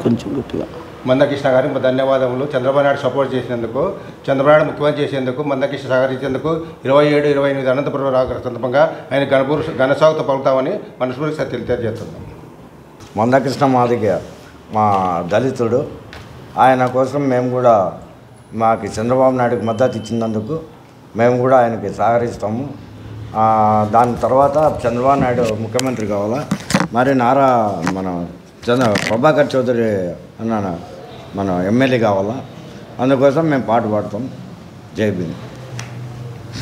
కొంచెం గట్టిగా మందకృష్ణ గారికి ధన్యవాదములు చంద్రబాబు నాయుడు సపోర్ట్ చేసినందుకు చంద్రబాబు నాయుడు ముఖ్యమంత్రి చేసేందుకు మందకృష్ణ సహకరించేందుకు ఇరవై ఏడు ఇరవై ఎనిమిది అనంతపురం రాక సందర్భంగా ఆయన ఘనపురుష ఘనస్వాగతం పలుకుతామని మనస్ఫూర్తిగా తెలియజేస్తున్నాం మందకృష్ణ మాదిగ మా దళితుడు ఆయన కోసం మేము కూడా మాకు చంద్రబాబు నాయుడుకి మద్దతు ఇచ్చినందుకు మేము కూడా ఆయనకి సహకరిస్తాము ఆ, దాని తర్వాత చంద్రబాబు నాయుడు ముఖ్యమంత్రి కావాలా మరి నారా మన చంద్ర ప్రభాకర్ చౌదరి అన్న మన ఎమ్మెల్యే కావాలా అందుకోసం మేము పాటు పాడతాం జై భీమ్